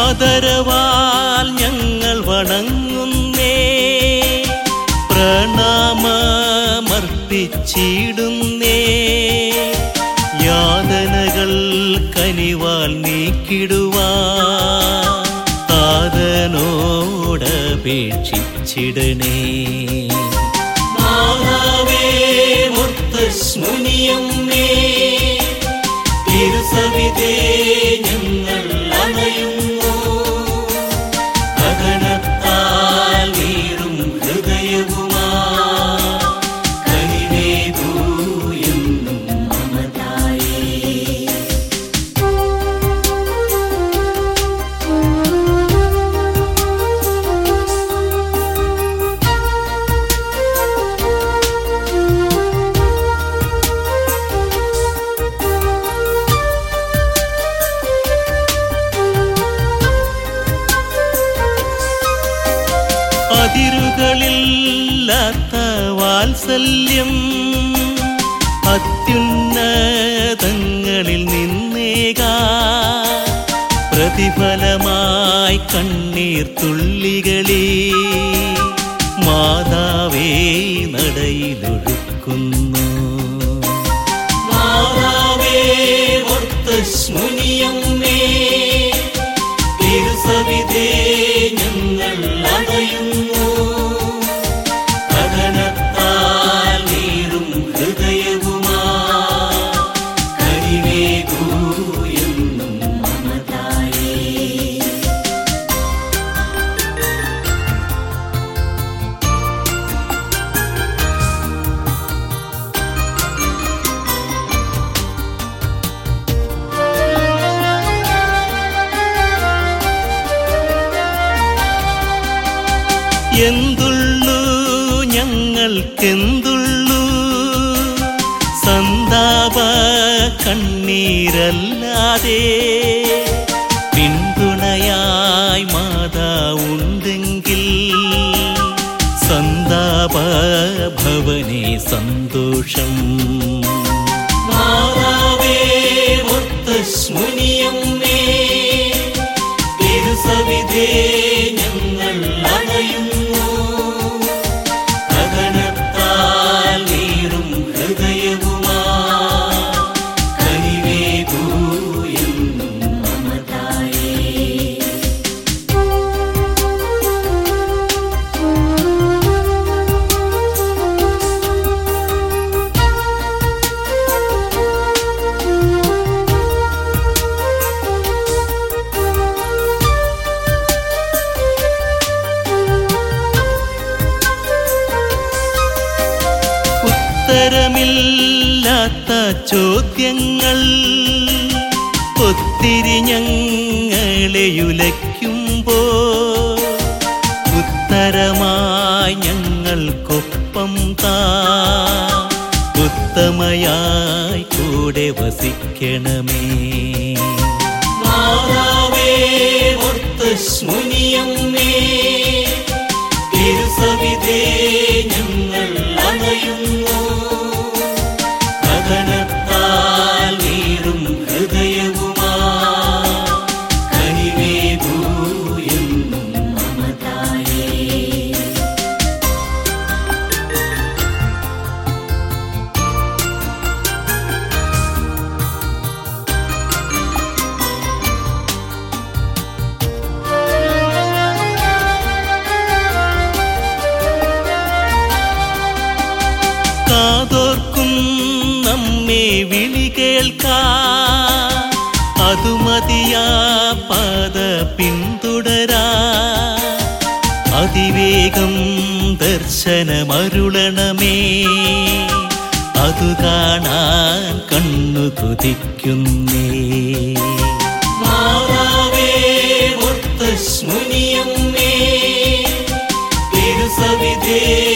ആദരവാൽ ഞങ്ങൾ വണങ്ങുന്നേ പ്രണാമമർപ്പിച്ചിടുന്നേ യാതനകൾ കനിവാൽ നീക്കിടുവാ താതനോടപേക്ഷിച്ചിടണേ മാതാവേ മുത്തസ്മുനിയമ്മേ തിരുസവിതേ ഞങ്ങൾ അണയുന്നു കഥനത്താൽ നീറും ഹൃദയവുമാ കനിവേദൂ എന്നും മമതായേ അതിരുകളില്ലാത്ത വാത്സല്യം അത്യുന്നതങ്ങളിൽ നിന്നേകാ പ്രതിഫലമായി കണ്ണീർ തുള്ളികളെ മാതാവേ നടയിലൊഴുക്കുന്നു മാതാവേ മുത്തസ്മുനിയമ്മേ തിരുസവിതേ ഞങ്ങൾ അണയുന്നു കഥനത്താൽ നീറും ഹൃദയവുമാ കരിവേകൂ എന്നും മമതായേ എന്തുള്ളു ഞങ്ങൾക്കെന്തുള്ളു സന്താപ കണ്ണീരല്ലാതെ പിന്തുണയായി മാതാവുണ്ടെങ്കിൽ സന്താപ ഭവനെ സന്തോഷം മാതാവേ മുത്തസ്മുനിയമ്മേ തിരുസവിധേ ഞങ്ങൾ അണയുന്നു കഥനത്താൽ നീറും ഹൃദയവുമാ കനിവേകൂ എന്നും മമതായേ ഉത്തരമില്ലാത്ത ചോദ്യങ്ങൾ ഒത്തിരി ഞങ്ങളെയുലയ്ക്കുമ്പോ ഉത്തരമായി ഞങ്ങൾക്കൊപ്പം താ ഉത്തമയായി കൂടെ വസിക്കണമേ മാതാവേ മുത്തസ്മുനിയമ്മേ തിരുസവിധേ ഞങ്ങൾ അണയുന്നു കഥനത്താൽ നീറും ഹൃദയവുമാ കനിവേകൂ എന്നും മമതായേ കാതോർക്കും നമ്മെ വിളി കേൾക്കാ അതു മതിയാ പാത പിന്തുടരാ അതിവേഗം ദർശനമരുളണമേ അതു കാണാൻ കണ്ണു കൊതിക്കുന്നേ മാതാവേ മുത്തസ്മുനിയമ്മേ തിരുസവിധേ